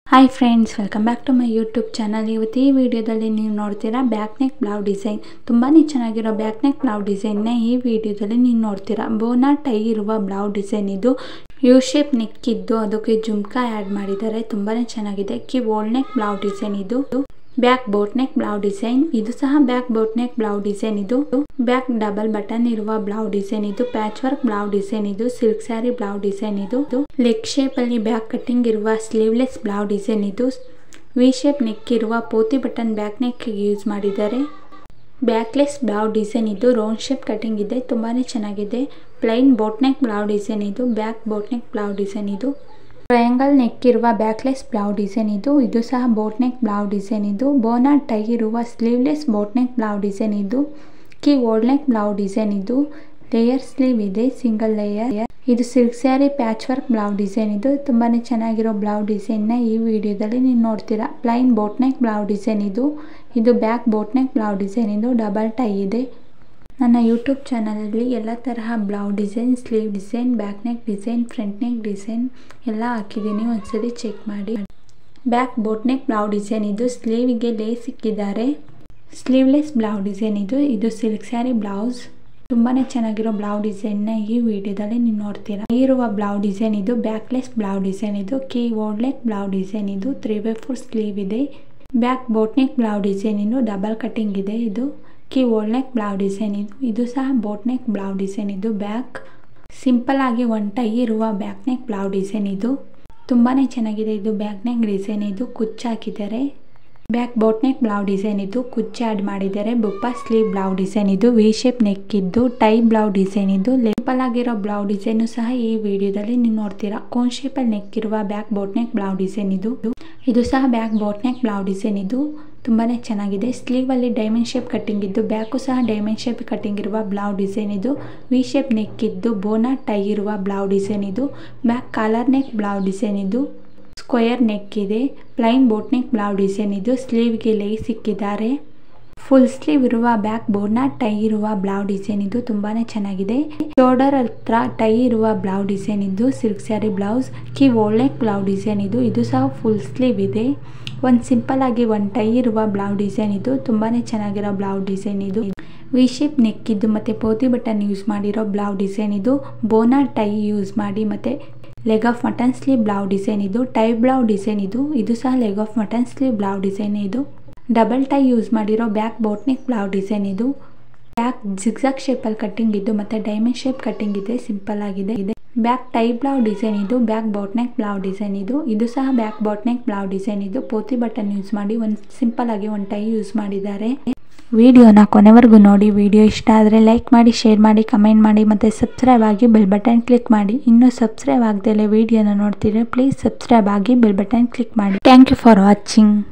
hi friends welcome back to my YouTube channel ಇವತ್ತು ಈ ವಿಡಿಯೋದಲ್ಲಿ ನೀವು ನೋಡ್ತೀರಾ ಬ್ಯಾಕ್ ನೆಕ್ ಬ್ಲೌ ಡಿಸೈನ್ ತುಂಬಾ ಚೆನ್ನಾಗಿರೋ ಬ್ಯಾಕ್ ನೆಕ್ ಬ್ಲೌ ಡಿಸೈನ್ನ ಈ ವಿಡಿಯೋದಲ್ಲಿ ನೀವು ನೋಡ್ತೀರಾ ಬೋನಾ ಟೈ ಇರುವ ಬ್ಲೌ ಡಿಸೈನ್ ಇದು ಯು ಶೇಪ್ ನೆಕ್ ಇದ್ದು ಅದಕ್ಕೆ ಜುಮ್ಕಾ ಆ್ಯಡ್ ಮಾಡಿದ್ದಾರೆ ತುಂಬಾ ಚೆನ್ನಾಗಿದೆ keyhole neck blouse design ಇದು back boat neck blouse design ಇದು ಸಹ back boat neck blouse design ಇದು ಬ್ಯಾಕ್ ಡಬಲ್ ಬಟನ್ ಇರುವ ಬ್ಲೌ ಡಿಸೈನ್ ಇದು ಪ್ಯಾಚ್ ವರ್ಕ್ ಬ್ಲೌ ಡಿಸೈನ್ ಇದು ಸಿಲ್ಕ್ ಸ್ಯಾರಿ ಬ್ಲೌ ಡಿಸೈನ್ ಇದು ಲೆಗ್ ಶೇಪ್ ಅಲ್ಲಿ ಬ್ಯಾಕ್ ಕಟಿಂಗ್ ಇರುವ ಸ್ಲೀವ್ಲೆಸ್ ಬ್ಲೌ ಡಿಸೈನ್ ಇದು ವಿ ಶೇಪ್ ನೆಕ್ ಇರುವ potli button back neck use ಮಾಡಿದ್ದಾರೆ ಬ್ಯಾಕ್ಲೆಸ್ ಬ್ಲೌ ಡಿಸೈನ್ ಇದು ರೌಂಡ್ ಶೇಪ್ ಕಟಿಂಗ್ ಇದೆ ತುಂಬಾ ಚೆನ್ನಾಗಿದೆ plain boat neck blouse design ಇದು back boat neck blouse design ಇದು ಟ್ರಯಾಂಗಲ್ ನೆಕ್ ಇರುವ ಬ್ಯಾಕ್ಲೆಸ್ ಬ್ಲೌ ಡಿಸೈನ್ ಇದು ಇದು ಸಹ ಬೋಟ್ ನೆಕ್ ಬ್ಲೌ ಡಿಸೈನ್ ಇದು ಬೋನಾ ಟೈ ಇರುವ sleeveless boat neck blouse design ಇದು keyhole neck blouse design ಇದು ಲೇಯರ್ ಸ್ಲೀವ್ ಇದೆ ಸಿಂಗಲ್ ಲೇಯರ್ ಇದು silk sari patch work blouse design ಇದು ತುಂಬಾ ಚೆನ್ನಾಗಿರೋ ಬ್ಲೌ ಡಿಸೈನ್ನ ಈ ವಿಡಿಯೋದಲ್ಲಿ ನೀವು ನೋಡ್ತೀರಾ plain boat neck blouse design ಇದು ಇದು back boat neck blouse design ಇದು ಡಬಲ್ ಟೈ ಇದೆ ನನ್ನ ಯೂಟ್ಯೂಬ್ ಚಾನಲಲ್ಲಿ ಎಲ್ಲ ತರಹ blouse design sleeve design back neck design front neck design ಎಲ್ಲ ಹಾಕಿದ್ದೀನಿ ಒಂದ್ಸರಿ ಚೆಕ್ ಮಾಡಿ back boat neck blouse design ಇದು ಸ್ಲೀವಿಗೆ ಲೇಸ್ ಇಕ್ಕಿದ್ದಾರೆ ಸ್ಲೀವ್ಲೆಸ್ ಬ್ಲೌ ಡಿಸೈನ್ ಇದು ಇದು ಸಿಲ್ಕ್ ಸ್ಯಾರಿ ಬ್ಲೌಸ್ ತುಂಬಾ ಚೆನ್ನಾಗಿರೋ ಬ್ಲೌ ಡಿಸೈನ್ನ ಈ ವಿಡಿಯೋದಲ್ಲಿ ನೀವು ನೋಡ್ತೀರಾ ಇರುವ ಬ್ಲೌ ಡಿಸೈನ್ ಇದು ಬ್ಯಾಕ್ಲೆಸ್ ಬ್ಲೌ ಡಿಸೈನ್ ಇದು ಕಿ ಓಡ್ಲೆಕ್ ಬ್ಲೌ ಡಿಸೈನ್ ಇದು ತ್ರೀ ಬೈ ಫೋರ್ ಸ್ಲೀವ್ ಇದೆ ಬ್ಯಾಕ್ ಬೋಟ್ನೆಕ್ ಬ್ಲೌ ಡಿಸೈನ್ ಇದು ಡಬಲ್ ಕಟಿಂಗ್ ಇದೆ ಇದು ಕಿ ಓಲ್ನೆಕ್ ಬ್ಲೌ ಡಿಸೈನ್ ಇದು ಇದು ಸಹ ಬೋಟ್ನೆಕ್ ಬ್ಲೌ ಡಿಸೈನ್ ಇದು ಬ್ಯಾಕ್ ಸಿಂಪಲ್ ಆಗಿ ಒನ್ ಟೈ ಇರುವ ಬ್ಯಾಕ್ ನೆಕ್ ಬ್ಲೌ ಡಿಸೈನ್ ಇದು ತುಂಬಾ ಚೆನ್ನಾಗಿದೆ ಇದು ಬ್ಯಾಕ್ ನೆಕ್ ಡಿಸೈನ್ ಇದು ಕುಚ್ಚು ಹಾಕಿದ್ದಾರೆ back boat neck blouse design ಇದು ಕುಚ್ಚು ಆ್ಯಡ್ ಮಾಡಿದ್ದಾರೆ ಬುಪ್ಪ ಸ್ಲೀವ್ ಬ್ಲೌ ಡಿಸೈನ್ ಇದು ವಿ ಶೇಪ್ ನೆಕ್ ಇದ್ದು ಟೈ ಬ್ಲೌ ಡಿಸೈನ್ ಇದು ಲೆಂಪಲ್ ಆಗಿರೋ ಬ್ಲೌ ಡಿಸೈನು ಸಹ ಈ ವಿಡಿಯೋದಲ್ಲಿ ನೀವು ನೋಡ್ತೀರಾ ಕೋನ್ ಶೇಪಲ್ಲಿ ನೆಕ್ ಇರುವ back boat neck blouse design ಇದು ಇದು ಸಹ back boat neck blouse design ಇದು ತುಂಬಾ ಚೆನ್ನಾಗಿದೆ ಸ್ಲೀವಲ್ಲಿ ಡೈಮಂಡ್ ಶೇಪ್ ಕಟ್ಟಿಂಗ್ ಇದ್ದು ಬ್ಯಾಕು ಸಹ ಡೈಮಂಡ್ ಶೇಪ್ ಕಟ್ಟಿಂಗ್ ಇರುವ ಬ್ಲೌ ಡಿಸೈನ್ ಇದು ವಿ ಶೇಪ್ ನೆಕ್ ಇದ್ದು ಬೋನಾ ಟೈ ಇರುವ ಬ್ಲೌ ಡಿಸೈನ್ ಇದು back collar neck blouse design ಇದು ಸ್ಕ್ವಯರ್ ನೆಕ್ ಇದೆ plain boat neck blouse design ಇದು ಸ್ಲೀವ್ಗೆ ಲೇಸ್ ಇಕ್ಕಿದ್ದಾರೆ ಫುಲ್ ಸ್ಲೀವ್ ಇರುವ ಬ್ಯಾಕ್ ಬೋರ್ಡ್ನ ಟೈ ಇರುವ ಬ್ಲೌ ಡಿಸೈನ್ ಇದು ತುಂಬಾ ಚೆನ್ನಾಗಿದೆ ಶೋಲ್ಡರ್ ಹತ್ರ ಟೈ ಇರುವ ಬ್ಲೌ ಡಿಸೈನ್ ಇದು ಸಿಲ್ಕ್ ಸ್ಯಾರಿ ಬ್ಲೌಸ್ ಕಿ ಓಲ್ನೆಕ್ ಬ್ಲೌ ಡಿಸೈನ್ ಇದು ಇದು ಸಹ ಫುಲ್ ಸ್ಲೀವ್ ಇದೆ ಒಂದು ಸಿಂಪಲ್ ಆಗಿ ಒಂದು ಟೈ ಇರುವ ಬ್ಲೌ ಡಿಸೈನ್ ಇದು ತುಂಬಾ ಚೆನ್ನಾಗಿರೋ ಬ್ಲೌ ಡಿಸೈನ್ ಇದು ವಿ ಶೇಪ್ ನೆಕ್ ಇದ್ದು ಮತ್ತು ಪೋತಿ ಬಟನ್ ಯೂಸ್ ಮಾಡಿರೋ ಬ್ಲೌ ಡಿಸೈನ್ ಇದು ಬೋನಾ ಟೈ ಯೂಸ್ ಮಾಡಿ ಮತ್ತು leg of mutton sleeve blouse design ಇದು ಟೈ ಬ್ಲೌ ಡಿಸೈನ್ ಇದು ಇದು ಸಹ leg of mutton sleeve blouse design ಇದು ಡಬಲ್ ಟೈ ಯೂಸ್ ಮಾಡಿರೋ ಬ್ಯಾಕ್ ಬೋಟ್ನೆಕ್ ಬ್ಲೌ ಡಿಸೈನ್ ಇದು ಬ್ಯಾಕ್ ಜಿಗ್ಜಾಗ್ ಶೇಪಲ್ಲಿ ಕಟ್ಟಿಂಗ್ ಇದ್ದು ಮತ್ತು ಡೈಮಂಡ್ ಶೇಪ್ ಕಟ್ಟಿಂಗ್ ಇದೆ ಸಿಂಪಲ್ ಆಗಿದೆ ಇದೆ ಬ್ಯಾಕ್ ಟೈ ಬ್ಲೌ ಡಿಸೈನ್ ಇದು ಬ್ಯಾಕ್ ಬಾಟ್ನೆಕ್ ಬ್ಲೌ ಡಿಸೈನ್ ಇದು ಇದು ಸಹ ಬ್ಯಾಕ್ ಬಾಟ್ನೆಕ್ ಬ್ಲೌ ಡಿಸೈನ್ ಇದು ಪೋತಿ ಬಟನ್ ಯೂಸ್ ಮಾಡಿ ಒಂದು ಸಿಂಪಲ್ ಆಗಿ ಒಂದು ಟೈ ಯೂಸ್ ಮಾಡಿದ್ದಾರೆ ವಿಡಿಯೋನ ಕೊನೆವರೆಗೂ ನೋಡಿ ವಿಡಿಯೋ ಇಷ್ಟ ಆದರೆ ಲೈಕ್ ಮಾಡಿ ಶೇರ್ ಮಾಡಿ ಕಮೆಂಟ್ ಮಾಡಿ ಮತ್ತು ಸಬ್ಸ್ಕ್ರೈಬ್ ಆಗಿ ಬೆಲ್ ಬಟನ್ ಕ್ಲಿಕ್ ಮಾಡಿ ಇನ್ನೂ ಸಬ್ಸ್ಕ್ರೈಬ್ ಆಗದಲ್ಲೇ ವಿಡಿಯೋನ ನೋಡ್ತಿದ್ರೆ ಪ್ಲೀಸ್ ಸಬ್ಸ್ಕ್ರೈಬ್ ಆಗಿ ಬೆಲ್ ಬಟನ್ ಕ್ಲಿಕ್ ಮಾಡಿ ಥ್ಯಾಂಕ್ ಯು ಫಾರ್ ವಾಚಿಂಗ್